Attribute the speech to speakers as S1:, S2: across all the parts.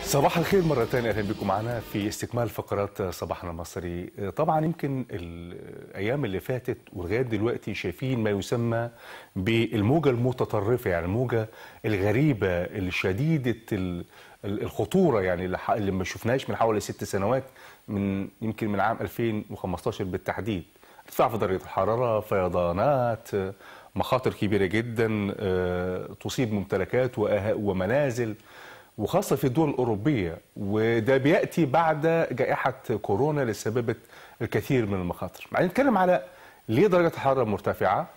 S1: صباح الخير مرة ثانية أهلا بكم معنا في استكمال فقرات صباحنا المصري طبعا يمكن الأيام اللي فاتت ولغاية دلوقتي شايفين ما يسمى بالموجة المتطرفة يعني الموجة الغريبة الشديدة الخطورة يعني اللي ما شفناهاش من حوالي ست سنوات من يمكن من عام 2015 بالتحديد ارتفاع في درجة الحرارة فيضانات مخاطر كبيرة جدا تصيب ممتلكات ومنازل وخاصة في الدول الأوروبية وده بيأتي بعد جائحة كورونا اللي سببت الكثير من المخاطر بعدين نتكلم على ليه درجة الحرارة مرتفعة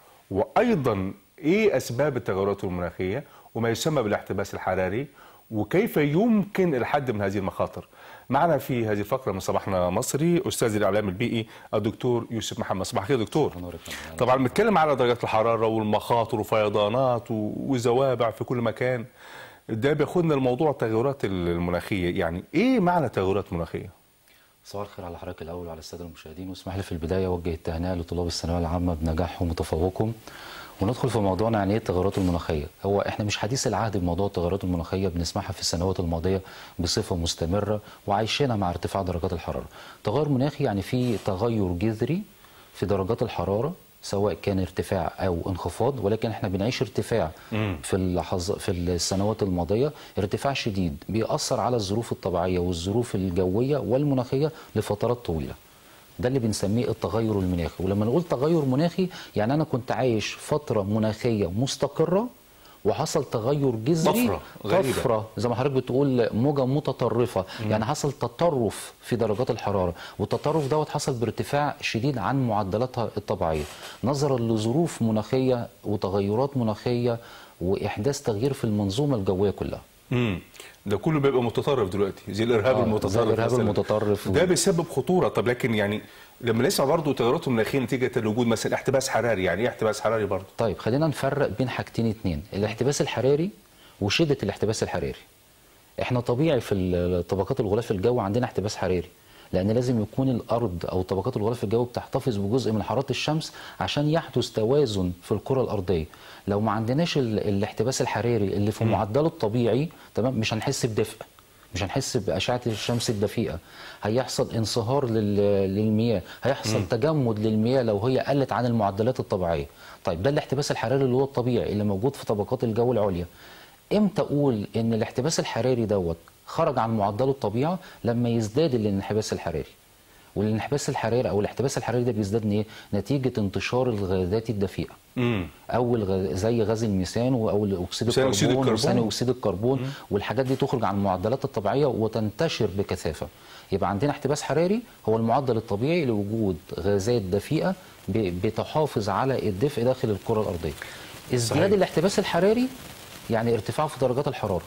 S1: وأيضا إيه أسباب التغيرات المناخية وما يسمى بالاحتباس الحراري وكيف يمكن الحد من هذه المخاطر معنا في هذه الفقرة من صباحنا مصري أستاذ الإعلام البيئي الدكتور يوسف محمد صباح الخير دكتور طبعا بنتكلم على درجات الحرارة والمخاطر وفيضانات وزوابع في كل مكان ده بياخدنا الموضوع التغيرات المناخيه يعني ايه معنى تغيرات مناخيه
S2: صباح الخير على حضرتك الاول وعلى الساده المشاهدين واسمح لي في البدايه اوجه التهنئه لطلاب الثانويه العامه بنجاحهم وتفوقهم وندخل في موضوعنا يعني ايه التغيرات المناخيه هو احنا مش حديث العهد بموضوع التغيرات المناخيه بنسمعها في السنوات الماضيه بصفه مستمره وعايشينها مع ارتفاع درجات الحراره تغير مناخي يعني في تغير جذري في درجات الحراره سواء كان ارتفاع او انخفاض ولكن احنا بنعيش ارتفاع مم. في اللحظ في السنوات الماضيه ارتفاع شديد بيأثر على الظروف الطبيعيه والظروف الجويه والمناخيه لفترات طويله ده اللي بنسميه التغير المناخي ولما نقول تغير مناخي يعني انا كنت عايش فتره مناخيه مستقره وحصل تغير جذري
S1: طفره غريبة.
S2: طفره زي ما حضرتك بتقول موجه متطرفه مم. يعني حصل تطرف في درجات الحراره والتطرف دوت حصل بارتفاع شديد عن معدلاتها الطبيعيه نظرا لظروف مناخيه وتغيرات مناخيه واحداث تغيير في المنظومه الجويه كلها
S1: امم ده كله بيبقى متطرف دلوقتي زي الارهاب
S2: آه
S1: المتطرف
S2: زي الارهاب المتطرف
S1: ده بيسبب خطوره طب لكن يعني لما نسمع برضه تغيرات مناخيه نتيجه لوجود مثلا احتباس حراري يعني ايه احتباس حراري برضه
S2: طيب خلينا نفرق بين حاجتين اتنين الاحتباس الحراري وشده الاحتباس الحراري احنا طبيعي في طبقات الغلاف الجوي عندنا احتباس حراري لان لازم يكون الارض او طبقات الغلاف الجوي بتحتفظ بجزء من حراره الشمس عشان يحدث توازن في الكره الارضيه لو ما عندناش الاحتباس الحراري اللي في معدله الطبيعي تمام مش هنحس بدفء مش هنحس باشعه الشمس الدفيئه هيحصل انصهار للمياه هيحصل م. تجمد للمياه لو هي قلت عن المعدلات الطبيعيه طيب ده الاحتباس الحراري اللي هو الطبيعي اللي موجود في طبقات الجو العليا امتى اقول ان الاحتباس الحراري دوت خرج عن معدله الطبيعه لما يزداد الانحباس الحراري والانحباس الحراري او الاحتباس الحراري ده بيزداد ايه نتيجه انتشار الغازات الدفيئه
S1: امم
S2: او الغ... زي غاز الميثان او اكسيد الكربون وثاني اكسيد الكربون مم. والحاجات دي تخرج عن المعدلات الطبيعيه وتنتشر بكثافه يبقى عندنا احتباس حراري هو المعدل الطبيعي لوجود غازات دفيئه ب... بتحافظ على الدفء داخل الكره الارضيه ازدياد الاحتباس الحراري يعني ارتفاع في درجات الحراره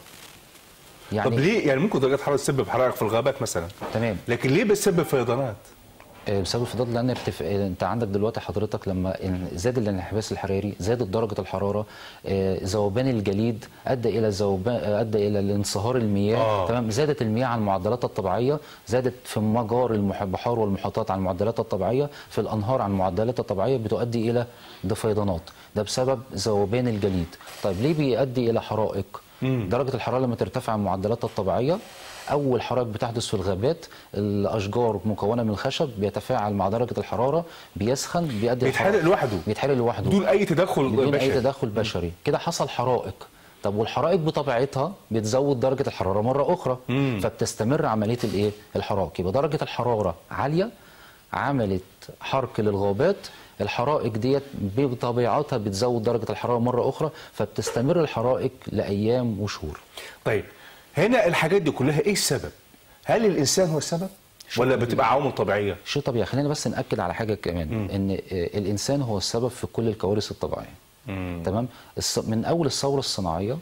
S1: يعني طب ليه يعني ممكن درجات الحراره تسبب حرائق في الغابات مثلا
S2: تمام
S1: لكن ليه بتسبب فيضانات
S2: بسبب الفيضانات لان ارتف... انت عندك دلوقتي حضرتك لما زاد الانحباس الحراري زادت درجه الحراره ذوبان الجليد ادى الى ذوبان ادى الى الانصهار المياه آه. تمام زادت المياه عن معدلاتها الطبيعيه زادت في مجار البحار والمحيطات عن معدلاتها الطبيعيه في الانهار عن معدلاتها الطبيعيه بتؤدي الى ده فيضانات ده بسبب ذوبان الجليد طيب ليه بيؤدي الى حرائق مم. درجه الحراره لما ترتفع عن معدلاتها الطبيعيه اول حرائق بتحدث في الغابات الاشجار مكونه من الخشب بيتفاعل مع درجه الحراره بيسخن بيؤدي
S1: بيتحرق لوحده
S2: بيتحرق لوحده
S1: بدون اي تدخل
S2: بدون
S1: بشري
S2: اي تدخل بشري كده حصل حرائق طب والحرائق بطبيعتها بتزود درجه الحراره مره اخرى
S1: مم.
S2: فبتستمر عمليه الايه الحرائق يبقى درجه الحراره عاليه عملت حرق للغابات الحرائق ديت بطبيعتها بتزود درجه الحراره مره اخرى فبتستمر الحرائق لايام وشهور
S1: طيب هنا الحاجات دي كلها ايه السبب هل الانسان هو السبب ولا بتبقى عوامل طبيعيه
S2: شيء طبيعي خلينا بس ناكد على حاجه كمان
S1: مم.
S2: ان الانسان هو السبب في كل الكوارث الطبيعيه
S1: مم.
S2: تمام من اول الثوره الصناعيه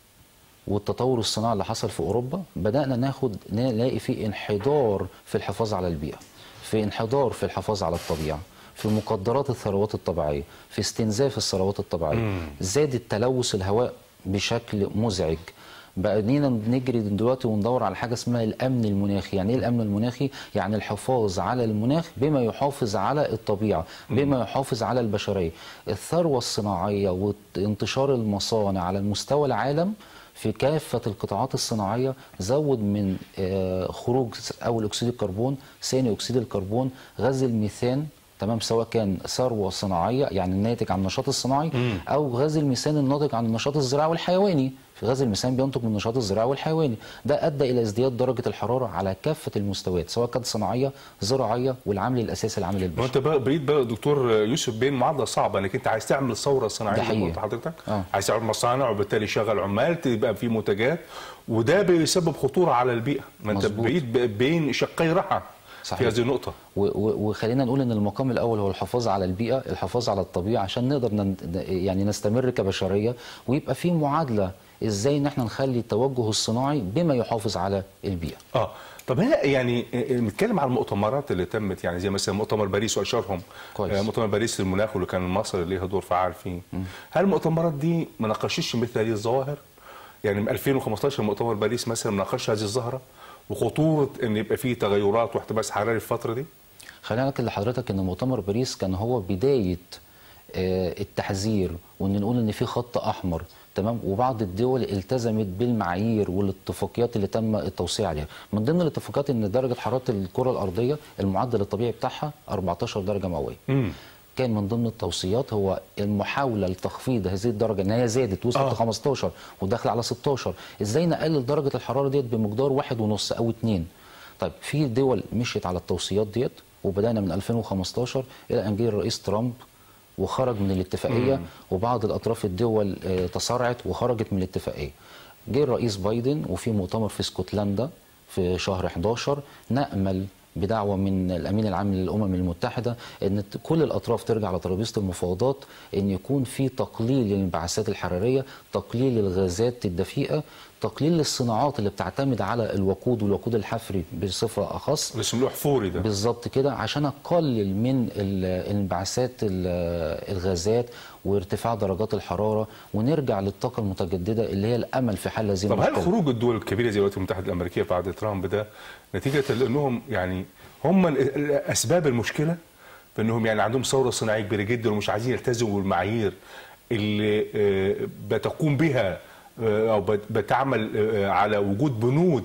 S2: والتطور الصناعي اللي حصل في اوروبا بدانا ناخد نلاقي في انحدار في الحفاظ على البيئه في انحدار في الحفاظ على الطبيعه في مقدرات الثروات الطبيعيه في استنزاف الثروات الطبيعيه
S1: مم.
S2: زاد التلوث الهواء بشكل مزعج بقينا نجري دلوقتي وندور على حاجه اسمها الامن المناخي يعني ايه الامن المناخي يعني الحفاظ على المناخ بما يحافظ على الطبيعه بما يحافظ على البشريه الثروه الصناعيه وانتشار المصانع على مستوى العالم في كافه القطاعات الصناعيه زود من آه، خروج اول اكسيد الكربون ثاني اكسيد الكربون غاز الميثان تمام سواء كان ثروه صناعيه يعني الناتج عن النشاط الصناعي او غاز الميثان الناتج عن النشاط الزراعي والحيواني في غاز الميثان بينتج من النشاط الزراعي والحيواني ده ادى الى ازدياد درجه الحراره على كافه المستويات سواء كانت صناعيه زراعيه والعامل الاساسي العامل
S1: ما
S2: البشري
S1: انت بقى بعيد بقى دكتور يوسف بين معادله صعبه انك انت عايز تعمل ثوره صناعيه
S2: ده
S1: زي ما
S2: حقيقي.
S1: قلت حضرتك
S2: آه.
S1: عايز تعمل مصانع وبالتالي شغل عمال تبقى في منتجات وده بيسبب خطوره على البيئه ما انت
S2: مظبوط.
S1: بعيد ب- بين شقي رحى في
S2: صحيح.
S1: هذه النقطه
S2: و- و- وخلينا نقول ان المقام الاول هو الحفاظ على البيئه الحفاظ على الطبيعه عشان نقدر نن يعني نستمر كبشريه ويبقى في معادله ازاي ان احنا نخلي التوجه الصناعي بما يحافظ على البيئه
S1: اه طب هنا يعني آه، نتكلم عن المؤتمرات اللي تمت يعني زي مثلا مؤتمر باريس واشهرهم
S2: كويس.
S1: آه، مؤتمر باريس للمناخ واللي كان مصر ليها دور فعال فيه هل المؤتمرات دي ما ناقشتش مثل هذه الظواهر؟ يعني من 2015 مؤتمر باريس مثلا ما ناقشش هذه الظاهره وخطوره ان يبقى فيه تغيرات واحتباس حراري في الفتره دي؟
S2: خلينا ناكد لحضرتك ان مؤتمر باريس كان هو بدايه آه، التحذير وان نقول ان في خط احمر تمام وبعض الدول التزمت بالمعايير والاتفاقيات اللي تم التوصية عليها من ضمن الاتفاقيات ان درجه حراره الكره الارضيه المعدل الطبيعي بتاعها 14 درجه مئويه
S1: امم
S2: كان من ضمن التوصيات هو المحاوله لتخفيض هذه الدرجه ان هي زادت وصلت
S1: آه.
S2: ل 15 وداخله على 16 ازاي نقلل درجه الحراره ديت بمقدار واحد ونص او اتنين طيب في دول مشيت على التوصيات ديت وبدانا من 2015 الى ان جه الرئيس ترامب وخرج من الاتفاقيه وبعض الاطراف الدول آه، تسارعت وخرجت من الاتفاقيه جه الرئيس بايدن وفي مؤتمر في اسكتلندا في شهر 11 نامل بدعوه من الامين العام للامم المتحده ان ت- كل الاطراف ترجع على ترابيزه المفاوضات ان يكون في تقليل للانبعاثات الحراريه، تقليل للغازات الدفيئه، تقليل للصناعات اللي بتعتمد على الوقود والوقود الحفري بصفه اخص
S1: اللي اسمه حفوري ده
S2: بالظبط كده عشان اقلل من ال- انبعاثات ال- الغازات وارتفاع درجات الحراره ونرجع للطاقه المتجدده اللي هي الامل في حل هذه
S1: طب هل
S2: المشكله
S1: خروج الدول الكبيره زي الولايات المتحده الامريكيه بعد ترامب ده نتيجه لانهم يعني هم ال- ال- اسباب المشكله في انهم يعني عندهم ثوره صناعيه كبيره جدا ومش عايزين يلتزموا بالمعايير اللي آه، بتقوم بها آه، او بت- بتعمل آه، على وجود بنود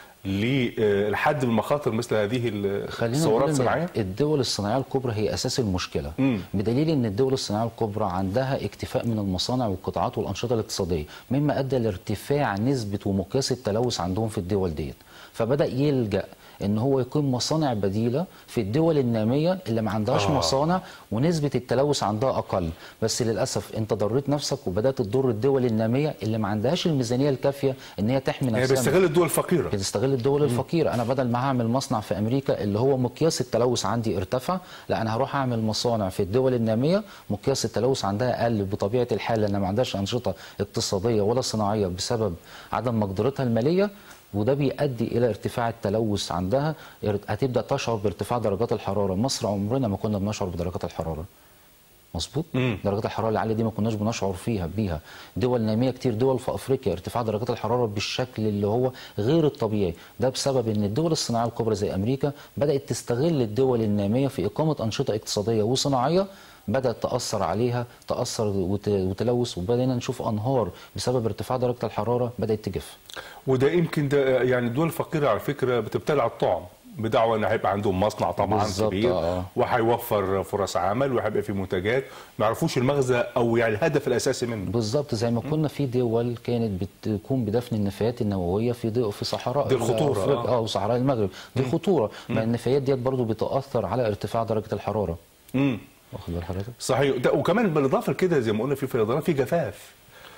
S1: للحد من مخاطر مثل هذه ال-
S2: خلينا
S1: الثورات
S2: نقول ان
S1: الصناعيه
S2: الدول الصناعيه الكبرى هي اساس المشكله
S1: مم.
S2: بدليل ان الدول الصناعيه الكبرى عندها اكتفاء من المصانع والقطاعات والانشطه الاقتصاديه مما ادى لارتفاع نسبه ومقياس التلوث عندهم في الدول ديت فبدا يلجا ان هو يقيم مصانع بديله في الدول الناميه اللي ما عندهاش
S1: آه.
S2: آه. مصانع ونسبه التلوث عندها اقل بس للاسف انت ضريت نفسك وبدات تضر الدول الناميه اللي ما عندهاش الميزانيه الكافيه ان هي تحمي
S1: يعني
S2: نفسها من-
S1: بيستغل الدول الفقيره
S2: بتستغل الدول الفقيره انا بدل ما هعمل مصنع في امريكا اللي هو مقياس التلوث عندي ارتفع لا انا هروح اعمل مصانع في الدول الناميه مقياس التلوث عندها اقل بطبيعه الحال لان ما عندهاش انشطه اقتصاديه ولا صناعيه بسبب عدم مقدرتها الماليه وده بيؤدي الى ارتفاع التلوث عندها ار- هتبدا تشعر بارتفاع درجات الحراره مصر عمرنا ما كنا بنشعر بدرجات الحراره مظبوط
S1: مم.
S2: درجات الحراره العاليه دي ما كناش بنشعر فيها بيها دول ناميه كتير دول في افريقيا ارتفاع درجات الحراره بالشكل اللي هو غير الطبيعي ده بسبب ان الدول الصناعيه الكبرى زي امريكا بدات تستغل الدول الناميه في اقامه انشطه اقتصاديه وصناعيه بدات تاثر عليها تاثر وت- وتلوث وبدأنا نشوف انهار بسبب ارتفاع درجه الحراره بدات تجف
S1: وده يمكن ده يعني الدول الفقيره على فكره بتبتلع الطعم بدعوى ان هيبقى عندهم مصنع طبعا
S2: بالظبط،
S1: كبير
S2: آه.
S1: وهيوفر فرص عمل وهيبقى في منتجات ما يعرفوش المغزى او يعني الهدف الاساسي منه
S2: بالظبط زي ما كنا في دول كانت بتقوم بدفن النفايات النوويه في دو في صحراء
S1: دي الخطورة،
S2: أفريقيا-
S1: آه.
S2: اه وصحراء المغرب دي خطوره ما النفايات ديت برضو بتاثر على ارتفاع درجه الحراره
S1: امم
S2: واخد بال حضرتك
S1: صحيح ده وكمان بالاضافه لكده زي ما قلنا في فيضانات في جفاف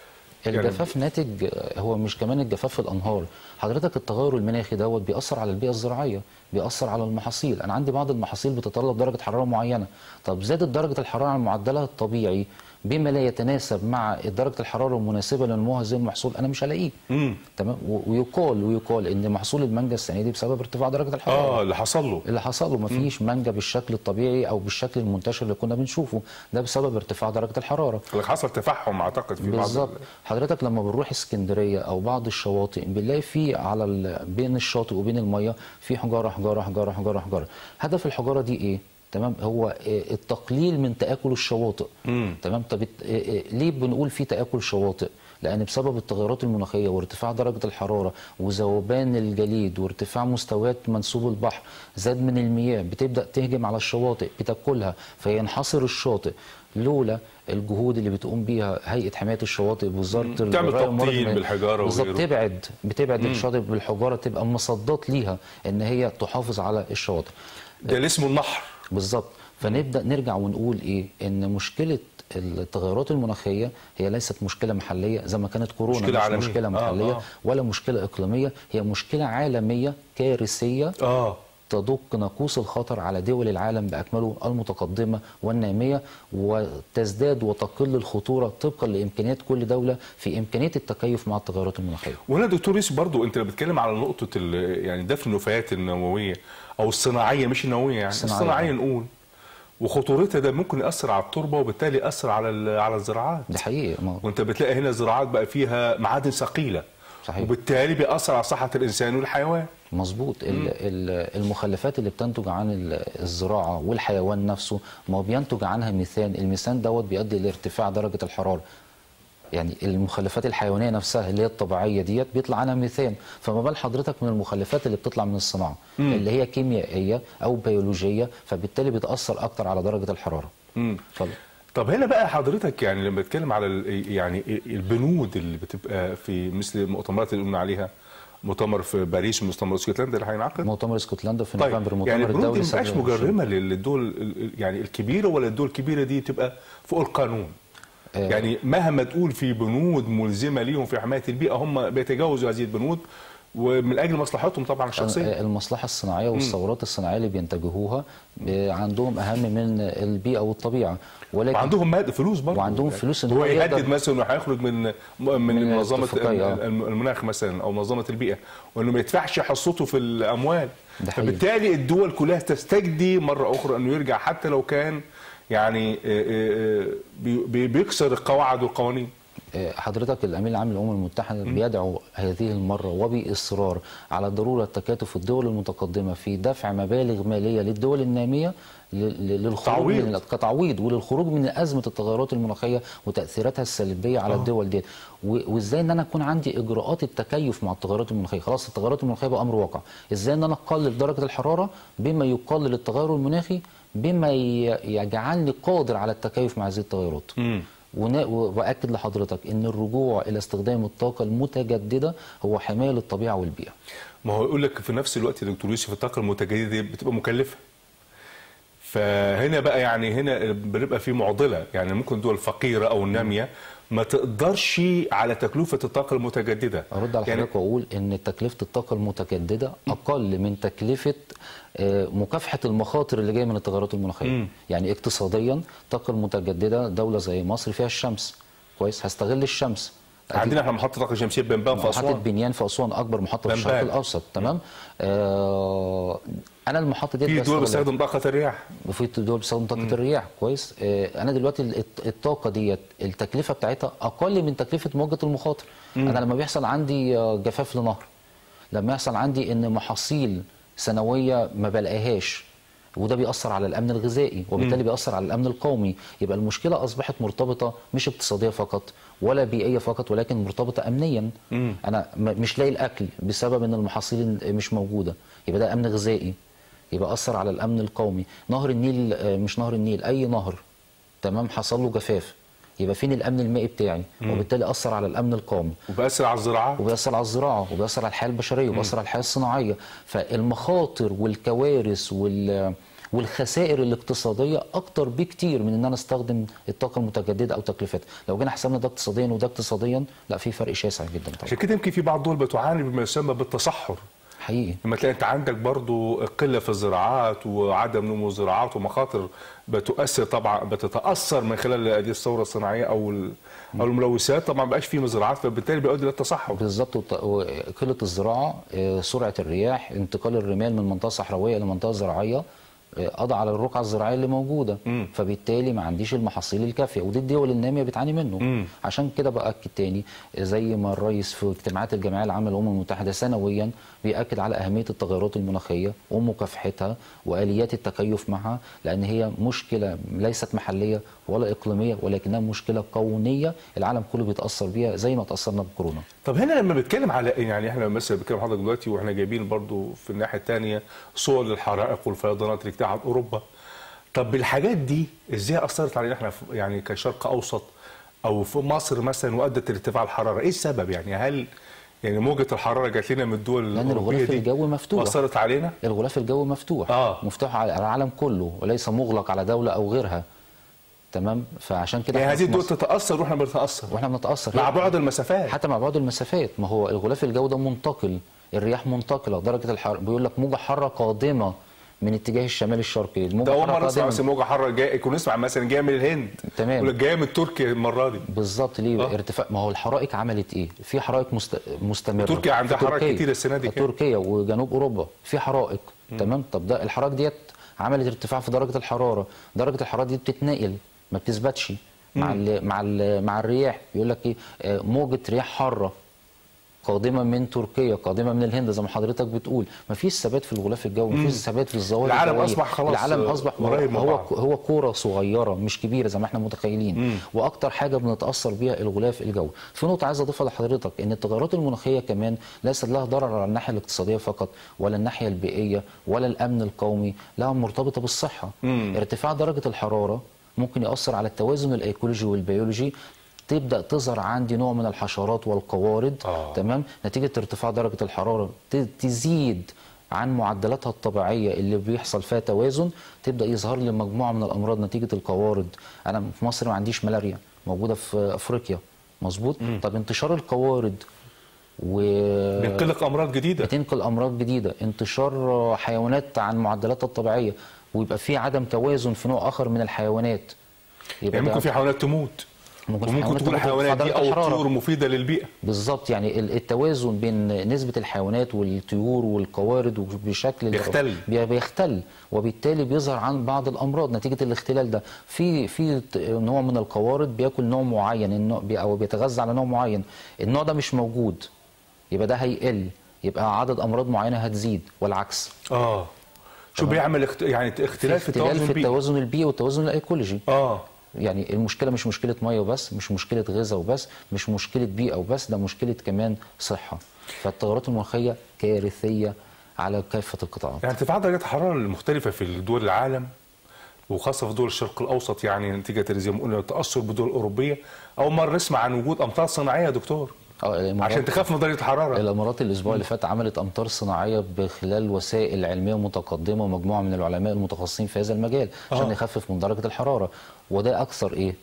S2: الجفاف ناتج هو مش كمان الجفاف في الانهار حضرتك التغير المناخي دوت بيأثر على البيئه الزراعيه بيأثر على المحاصيل انا عندي بعض المحاصيل بتتطلب درجه حراره معينه طب زادت درجه الحراره عن معدلها الطبيعي بما لا يتناسب مع درجه الحراره المناسبه لنمو هذه المحصول انا مش هلاقيه
S1: امم
S2: تمام و- ويقال ويقال ان محصول المانجا السنه دي بسبب ارتفاع درجه الحراره
S1: اه اللي حصل له
S2: اللي حصل له مفيش مانجا بالشكل الطبيعي او بالشكل المنتشر اللي كنا بنشوفه ده بسبب ارتفاع درجه الحراره
S1: اللي حصل تفحم اعتقد في بعض
S2: بالظبط
S1: ال-
S2: حضرتك لما بنروح اسكندريه او بعض الشواطئ بنلاقي في على ال... بين الشاطئ وبين الميه في حجاره حجاره حجاره حجاره حجاره هدف الحجاره دي ايه تمام هو آه، التقليل من تاكل الشواطئ
S1: مم.
S2: تمام طب الت- آه، آه، ليه بنقول في تاكل شواطئ لان بسبب التغيرات المناخيه وارتفاع درجه الحراره وذوبان الجليد وارتفاع مستويات منسوب البحر زاد من المياه بتبدا تهجم على الشواطئ بتاكلها فينحصر الشاطئ لولا الجهود اللي بتقوم بيها هيئه حمايه الشواطئ بوزاره
S1: بتعمل
S2: الري والموارد
S1: تبطين
S2: المائية.
S1: بالحجارة
S2: بالظبط
S1: وغيره.
S2: تبعد بتبعد الشاطئ بالحجاره تبقى مصدات ليها ان هي تحافظ على الشواطئ
S1: ده اللي اسمه النحر
S2: بالظبط فنبدا نرجع ونقول ايه ان مشكله التغيرات المناخيه هي ليست مشكله محليه زي ما كانت كورونا
S1: مشكلة
S2: مش
S1: عالمية.
S2: مشكله
S1: آه،
S2: محليه
S1: آه.
S2: ولا مشكله اقليميه هي مشكله عالميه كارثيه
S1: اه
S2: تدق ناقوس الخطر على دول العالم باكمله المتقدمه والناميه وتزداد وتقل الخطوره طبقا لامكانيات كل دوله في امكانيه التكيف مع التغيرات المناخيه.
S1: وهنا دكتور يوسف برضو انت لما بتتكلم على نقطه ال- يعني دفن النفايات النوويه او الصناعيه مش النوويه يعني
S2: الصناعية.
S1: الصناعيه نقول وخطورتها ده ممكن ياثر على التربه وبالتالي ياثر على ال- على الزراعات
S2: ده حقيقي ما-
S1: وانت بتلاقي هنا الزراعات بقى فيها معادن ثقيله
S2: صحيح.
S1: وبالتالي بيأثر على صحه الانسان والحيوان
S2: مظبوط ال- ال- المخلفات اللي بتنتج عن ال- الزراعه والحيوان نفسه ما هو بينتج عنها ميثان الميثان دوت بيؤدي لارتفاع درجه الحراره يعني المخلفات الحيوانيه نفسها اللي هي الطبيعيه ديت بيطلع عنها ميثان فما بال حضرتك من المخلفات اللي بتطلع من الصناعه اللي هي كيميائيه او بيولوجيه فبالتالي بتاثر اكتر على درجه الحراره
S1: مم.
S2: اتفضل
S1: طب هنا بقى حضرتك يعني لما بتكلم على ال- يعني البنود اللي بتبقى في مثل المؤتمرات اللي قلنا عليها مؤتمر في باريس ومؤتمر اسكتلندا اللي هينعقد
S2: مؤتمر اسكتلندا في نوفمبر
S1: طيب
S2: مؤتمر
S1: يعني البنود دي
S2: الدولي
S1: ما بقاش
S2: 27.
S1: مجرمه للدول ال- ال- يعني الكبيره ولا الدول الكبيره دي تبقى فوق القانون
S2: آه.
S1: يعني مهما تقول في بنود ملزمه ليهم في حمايه البيئه هم بيتجاوزوا هذه البنود ومن اجل مصلحتهم طبعا الشخصيه
S2: المصلحة الصناعية والثورات الصناعية اللي بينتجوها ب- عندهم أهم من البيئة والطبيعة ولكن
S1: وعندهم ماد فلوس برضه
S2: وعندهم
S1: يعني
S2: فلوس إن
S1: هو
S2: هو يقدر-
S1: يهدد مثلا انه هيخرج من من, من منظمه
S2: الاتفاقية، آه.
S1: الم- المناخ مثلا او منظمه البيئه وانه ما يدفعش حصته في الاموال
S2: ده حقيقي.
S1: فبالتالي الدول كلها تستجدي مره اخرى انه يرجع حتى لو كان يعني آه، آه، آه، بي- بي- بيكسر القواعد والقوانين
S2: آه، حضرتك الأمين العام للأمم المتحدة بيدعو هذه المرة وبإصرار على ضرورة تكاتف الدول المتقدمة في دفع مبالغ مالية للدول النامية ل- ل- للخروج
S1: تعويض.
S2: من كتعويض وللخروج من أزمة التغيرات المناخية وتأثيراتها السلبية على الدول دي و- وإزاي إن أنا أكون عندي إجراءات التكيف مع التغيرات المناخية خلاص التغيرات المناخية بقى أمر واقع إزاي إن أنا أقلل درجة الحرارة بما يقلل التغير المناخي بما ي- يجعلني قادر على التكيف مع هذه التغيرات ونا- واكد لحضرتك ان الرجوع الى استخدام الطاقه المتجدده هو حمايه للطبيعه والبيئه
S1: ما هو يقول لك في نفس الوقت يا دكتور يوسف الطاقه المتجدده دي بتبقى مكلفه فهنا بقى يعني هنا بنبقى في معضله يعني ممكن دول فقيره او ناميه ما تقدرش على تكلفه الطاقه المتجدده
S2: ارد على
S1: يعني
S2: حضرتك واقول ان تكلفه الطاقه المتجدده اقل من تكلفه آه، مكافحه المخاطر اللي جايه من التغيرات المناخيه
S1: مم.
S2: يعني اقتصاديا الطاقه المتجدده دوله زي مصر فيها الشمس كويس هستغل الشمس
S1: عندنا احنا محطه طاقه شمسيه بنبان في
S2: محطة
S1: اسوان
S2: بنيان في أسوان أكبر محطة في الشرق
S1: بنبان.
S2: الأوسط تمام آه أنا المحطة دي
S1: في دول بتستخدم طاقه الرياح
S2: وفي دول بيستخدموا طاقه الرياح كويس آه، انا دلوقتي الت- الطاقه ديت التكلفه بتاعتها اقل من تكلفه مواجهه المخاطر انا لما بيحصل عندي آه، جفاف لنهر لما يحصل عندي ان محاصيل سنويه ما بلاقيهاش وده بيأثر على الأمن الغذائي وبالتالي بيأثر على الأمن القومي يبقى المشكلة أصبحت مرتبطة مش اقتصادية فقط ولا بيئية فقط ولكن مرتبطة أمنيا أنا م- مش لاقي الأكل بسبب إن المحاصيل مش موجودة يبقى ده أمن غذائي يبقى أثر على الأمن القومي نهر النيل آه، مش نهر النيل أي نهر تمام حصل له جفاف يبقى فين الأمن المائي بتاعي وبالتالي أثر على الأمن القومي
S1: وبأثر على الزراعه
S2: وبيأثر على الزراعة وبيأثر على الحياة البشرية وبيأثر على الحياة الصناعية فالمخاطر والكوارث وال والخسائر الاقتصادية أكتر بكتير من إن أنا أستخدم الطاقة المتجددة أو تكلفتها لو جينا حسبنا ده اقتصاديا وده اقتصاديا لا في فرق شاسع جدا طبعا
S1: عشان كده يمكن في بعض الدول بتعاني بما يسمى بالتصحر
S2: حقيقي
S1: لما تلاقي انت عندك برضو قله في الزراعات وعدم نمو الزراعات ومخاطر بتؤثر طبعا بتتاثر من خلال هذه الثوره الصناعيه او ال- او الملوثات طبعا ما بقاش في مزرعات فبالتالي بيؤدي الى التصحر
S2: بالظبط وط- وقلة الزراعة آه، سرعة الرياح انتقال الرمال من منطقة صحراوية إلى منطقة زراعية آه، قضى على الرقعه الزراعيه اللي موجوده
S1: مم.
S2: فبالتالي ما عنديش المحاصيل الكافيه ودي الدول الناميه بتعاني منه
S1: مم.
S2: عشان كده باكد تاني زي ما الرئيس في اجتماعات الجمعيه العامه للامم المتحده سنويا بياكد على اهميه التغيرات المناخيه ومكافحتها واليات التكيف معها لان هي مشكله ليست محليه ولا اقليميه ولكنها مشكله كونيه العالم كله بيتاثر بيها زي ما تاثرنا بكورونا
S1: طب هنا لما بنتكلم على يعني احنا مثلا بنتكلم حضرتك دلوقتي واحنا جايبين برضو في الناحيه الثانيه صور للحرائق والفيضانات اللي كانت عن اوروبا طب الحاجات دي ازاي اثرت علينا احنا في- يعني كشرق اوسط او في مصر مثلا وادت لارتفاع الحراره ايه السبب يعني هل يعني موجه الحراره جات لنا من الدول
S2: لأن
S1: الاوروبيه
S2: الغلاف
S1: دي
S2: الجوي مفتوح.
S1: واثرت علينا
S2: الغلاف الجوي مفتوح
S1: آه.
S2: مفتوح على العالم كله وليس مغلق على دوله او غيرها تمام فعشان كده
S1: يعني
S2: إحنا
S1: هذه
S2: في
S1: الدول
S2: مصر-
S1: تتاثر واحنا بنتاثر
S2: واحنا بنتاثر
S1: مع
S2: هي-
S1: بعد المسافات
S2: حتى مع بعد المسافات ما هو الغلاف الجوي ده منتقل الرياح منتقله درجه الحراره بيقول لك موجه حاره قادمه من اتجاه الشمال الشرقي الموجه
S1: ده اول
S2: حاره
S1: مره نسمع
S2: قادمه
S1: مثلا موجه حاره جايه كنا نسمع مثلا جايه من الهند
S2: تمام.
S1: يقول لك جايه من تركيا المره دي
S2: بالظبط ليه
S1: آه.
S2: ارتفاع ما هو الحرائق عملت ايه في حرائق مست... مستمره
S1: تركيا عندها
S2: في
S1: حرائق
S2: تركيا.
S1: كتير السنة دي كمان.
S2: تركيا وجنوب اوروبا في حرائق تمام طب ده الحرائق ديت عملت ارتفاع في درجه الحراره درجه الحراره دي بتتنقل ما بتثبتش مع ال مع ال مع الرياح يقول لك ايه آه، موجه رياح حاره قادمه من تركيا قادمه من الهند زي ما حضرتك بتقول ما فيش ثبات في الغلاف الجوي ما فيش ثبات في الظواهر
S1: العالم
S2: الجوية.
S1: أصبح خلاص،
S2: العالم
S1: آه،
S2: اصبح
S1: قريب من
S2: هو
S1: بعض.
S2: هو كوره صغيره مش كبيره زي ما احنا متخيلين واكتر حاجه بنتاثر بيها الغلاف الجوي في نقطه عايز اضيفها لحضرتك ان التغيرات المناخيه كمان ليست لها ضرر على الناحيه الاقتصاديه فقط ولا الناحيه البيئيه ولا الامن القومي لها مرتبطه بالصحه ارتفاع درجه الحراره ممكن ياثر على التوازن الايكولوجي والبيولوجي تبدا تظهر عندي نوع من الحشرات والقوارض
S1: آه.
S2: تمام نتيجه ارتفاع درجه الحراره ت- تزيد عن معدلاتها الطبيعيه اللي بيحصل فيها توازن تبدا يظهر لي مجموعه من الامراض نتيجه القوارض انا في مصر ما عنديش ملاريا موجوده في افريقيا مظبوط طب انتشار القوارض و
S1: بينقلق امراض جديده
S2: بتنقل امراض جديده انتشار حيوانات عن معدلاتها الطبيعيه ويبقى في عدم توازن في نوع اخر من الحيوانات يبقى
S1: يعني
S2: ده-
S1: ممكن في حيوانات تموت
S2: ممكن في
S1: وممكن
S2: حيوانات
S1: تكون
S2: تموت
S1: الحيوانات دي
S2: بفضل
S1: او
S2: الحرارة.
S1: الطيور مفيده للبيئه
S2: بالظبط يعني ال- التوازن بين نسبة الحيوانات والطيور والقوارض بشكل
S1: بيختل.
S2: بي- بيختل وبالتالي بيظهر عن بعض الأمراض نتيجة الاختلال ده في في ت- نوع من القوارض بياكل نوع معين النوع بي- أو بيتغذى على نوع معين النوع ده مش موجود يبقى ده هيقل يبقى عدد أمراض معينة هتزيد والعكس
S1: اه شو بيعمل اخت... يعني اختلاف في
S2: اختلال
S1: التوازن
S2: في
S1: البيئي
S2: التوازن البيئي والتوازن الأيكولوجي
S1: اه
S2: يعني المشكله مش مشكله ميه وبس مش مشكله غذاء وبس مش مشكله بيئه وبس ده مشكله كمان صحه فالتغيرات المناخيه كارثيه على كافه القطاعات
S1: يعني ارتفاع درجات الحراره المختلفه في دول العالم وخاصه في دول الشرق الاوسط يعني نتيجه زي ما قلنا التاثر بالدول الاوروبيه اول مره نسمع عن وجود امطار صناعيه يا دكتور
S2: آه، الإمارات-
S1: عشان تخاف من درجه الحراره
S2: الامارات الاسبوع اللي فات عملت امطار صناعيه بخلال وسائل علميه متقدمه ومجموعه من العلماء المتخصصين في هذا المجال عشان
S1: آه.
S2: يخفف من درجه الحراره وده اكثر ايه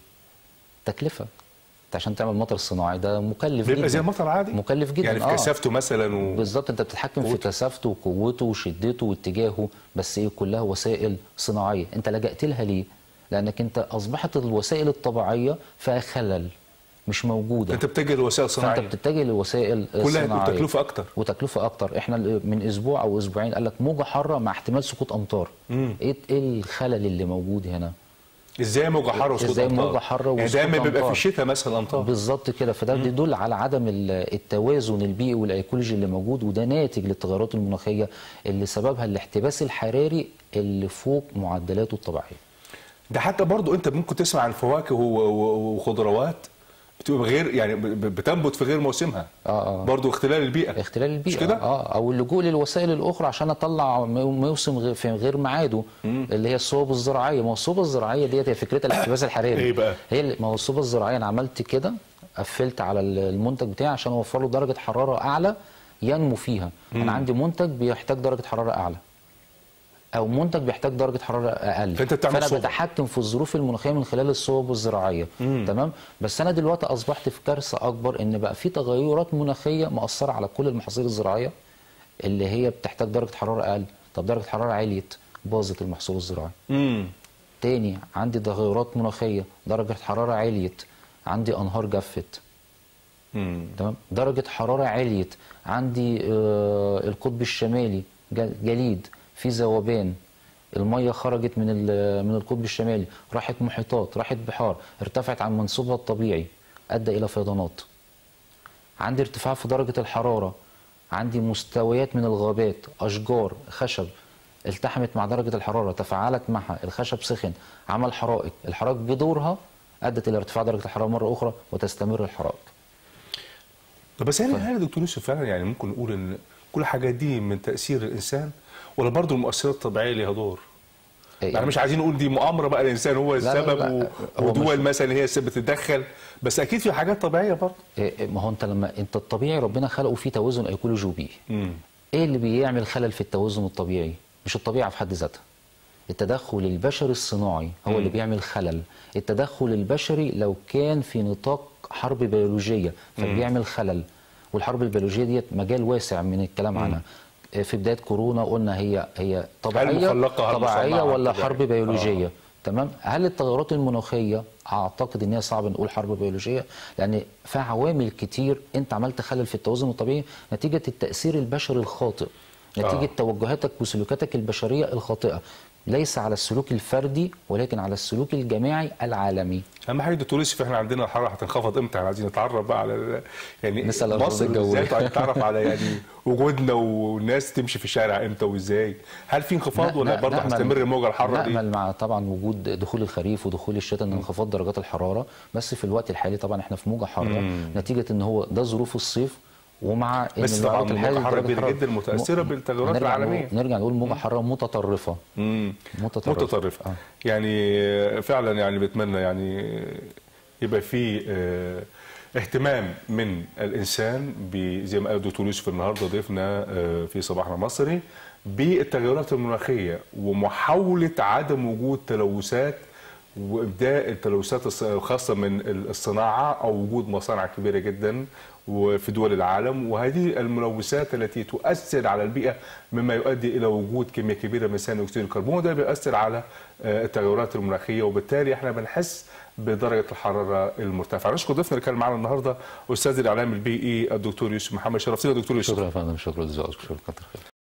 S2: تكلفه انت عشان تعمل مطر صناعي ده مكلف
S1: بيبقى
S2: جدا
S1: زي المطر عادي
S2: مكلف جدا
S1: يعني في
S2: آه.
S1: كثافته مثلا و...
S2: بالظبط انت بتتحكم في كثافته وقوته وشدته واتجاهه بس ايه كلها وسائل صناعيه انت لجأت لها ليه لانك انت اصبحت الوسائل الطبيعيه فيها خلل مش موجوده
S1: انت بتتجه لوسائل
S2: فانت
S1: صناعيه
S2: بتتجه لوسائل
S1: كلها
S2: صناعيه
S1: هتكون تكلفه اكتر
S2: وتكلفه اكتر احنا من اسبوع او اسبوعين قال لك موجه حاره مع احتمال سقوط امطار ايه ايه الخلل اللي موجود هنا
S1: ازاي موجه حاره وسقوط
S2: ازاي
S1: أمطار؟
S2: موجة حارة
S1: يعني
S2: وسقوط
S1: دايما بيبقى في
S2: أمطار؟
S1: الشتاء مثلا امطار
S2: بالظبط كده فده بيدل على عدم ال- التوازن البيئي والايكولوجي اللي موجود وده ناتج للتغيرات المناخيه اللي سببها الاحتباس الحراري اللي فوق معدلاته الطبيعيه.
S1: ده حتى برضو انت ممكن تسمع عن فواكه و- و- وخضروات بتبقى غير يعني ب- ب- بتنبت في غير موسمها
S2: آه، آه.
S1: برضو اختلال البيئه
S2: اختلال البيئه
S1: مش كده؟
S2: اه او اللجوء للوسائل الاخرى عشان اطلع مو- موسم غير- في غير ميعاده اللي هي الصوب الزراعيه ما هو الصوب الزراعيه ديت هي فكرتها الاحتباس الحراري
S1: إيه بقى؟
S2: هي اللي- ما هو الصوب الزراعيه انا عملت كده قفلت على ال- المنتج بتاعي عشان اوفر له درجه حراره اعلى ينمو فيها انا عندي منتج بيحتاج درجه حراره اعلى او منتج بيحتاج درجه حراره اقل
S1: فأنت بتعمل
S2: فانا
S1: صوبة.
S2: بتحكم في الظروف المناخيه من خلال الصوب الزراعيه تمام بس انا دلوقتي اصبحت في كارثه اكبر ان بقى في تغيرات مناخيه مأثره على كل المحاصيل الزراعيه اللي هي بتحتاج درجه حراره اقل طب درجه حراره عليت باظت المحصول الزراعي
S1: امم
S2: تاني عندي تغيرات مناخيه درجه حراره عليت عندي انهار جفت
S1: امم
S2: تمام درجة حرارة عليت عندي آه، القطب الشمالي جل- جليد في ذوبان الميه خرجت من ال- من القطب الشمالي راحت محيطات راحت بحار ارتفعت عن منسوبها الطبيعي ادى الى فيضانات عندي ارتفاع في درجه الحراره عندي مستويات من الغابات اشجار خشب التحمت مع درجه الحراره تفاعلت معها الخشب سخن عمل حرائق الحرائق بدورها ادت الى ارتفاع درجه الحراره مره اخرى وتستمر الحرائق
S1: طب بس هل هل يا دكتور يوسف فعلا يعني ممكن نقول ان كل الحاجات دي من تاثير الانسان ولا برضه المؤثرات الطبيعيه ليها دور؟ يعني مش عايزين نقول دي مؤامره بقى الانسان هو
S2: لا، لا،
S1: السبب
S2: لا.
S1: و-
S2: هو
S1: ودول
S2: مش-
S1: مثلا هي السبب بتتدخل بس اكيد في حاجات طبيعيه برضه
S2: إيه، ما هو انت لما انت الطبيعي ربنا خلقه فيه توازن ايكولوجي وبيئي
S1: امم
S2: ايه اللي بيعمل خلل في التوازن الطبيعي مش الطبيعه في حد ذاتها التدخل البشري الصناعي هو اللي بيعمل خلل التدخل البشري لو كان في نطاق حرب بيولوجيه فبيعمل خلل والحرب البيولوجيه ديت مجال واسع من الكلام عنها في بداية كورونا قلنا هي هي طبيعية
S1: مخلقة هل
S2: طبيعية
S1: مصنعة
S2: ولا
S1: طبيعية؟
S2: حرب بيولوجية
S1: آه.
S2: تمام هل التغيرات المناخية اعتقد ان هي صعب نقول حرب بيولوجية لان في عوامل كتير انت عملت خلل في التوازن الطبيعي نتيجة التأثير البشري الخاطئ نتيجة
S1: آه.
S2: توجهاتك وسلوكاتك البشرية الخاطئة ليس على السلوك الفردي ولكن على السلوك الجماعي العالمي
S1: اهم حاجه دكتور يوسف احنا عندنا الحراره هتنخفض امتى احنا عايزين نتعرف بقى على ال- يعني
S2: نسأل الأرصاد
S1: مصر
S2: الجوية.
S1: بالذات عايزين نتعرف على يعني وجودنا والناس تمشي في الشارع امتى وازاي هل في انخفاض ولا
S2: ن-
S1: برضه
S2: نأمل-
S1: هتستمر الموجه الحاره دي
S2: نأمل مع طبعا وجود دخول الخريف ودخول الشتاء ان انخفاض درجات الحراره بس في الوقت الحالي طبعا احنا في موجه حاره نتيجه ان هو ده ظروف الصيف ومع ان
S1: بس
S2: الوقت
S1: طبعاً
S2: الحالي
S1: موجة حارة
S2: درجة
S1: كبيرة
S2: الحرارة-
S1: جداً متأثرة
S2: م-
S1: بالتغيرات
S2: نرجع
S1: العالمية.
S2: نقول- نرجع نقول موجه حاره متطرفه
S1: مم.
S2: متطرفة.
S1: متطرفة
S2: آه.
S1: يعني فعلا يعني بتمنى يعني يبقى في آه، اهتمام من الانسان ب- زي ما قال الدكتور يوسف النهارده ضيفنا آه، في صباحنا مصري بالتغيرات المناخيه ومحاوله عدم وجود تلوثات وابداء التلوثات الص- الخاصه من الصناعه او وجود مصانع كبيره جدا وفي دول العالم وهذه الملوثات التي تؤثر على البيئه مما يؤدي الى وجود كميه كبيره من ثاني اكسيد الكربون وده بيؤثر على آه، التغيرات المناخيه وبالتالي احنا بنحس بدرجه الحراره المرتفعه. نشكر ضيفنا اللي كان معنا النهارده استاذ الاعلام البيئي الدكتور يوسف محمد شرفتنا دكتور يوسف.
S2: شكرا يا فندم شكرا جزيلا شكرا كتر خير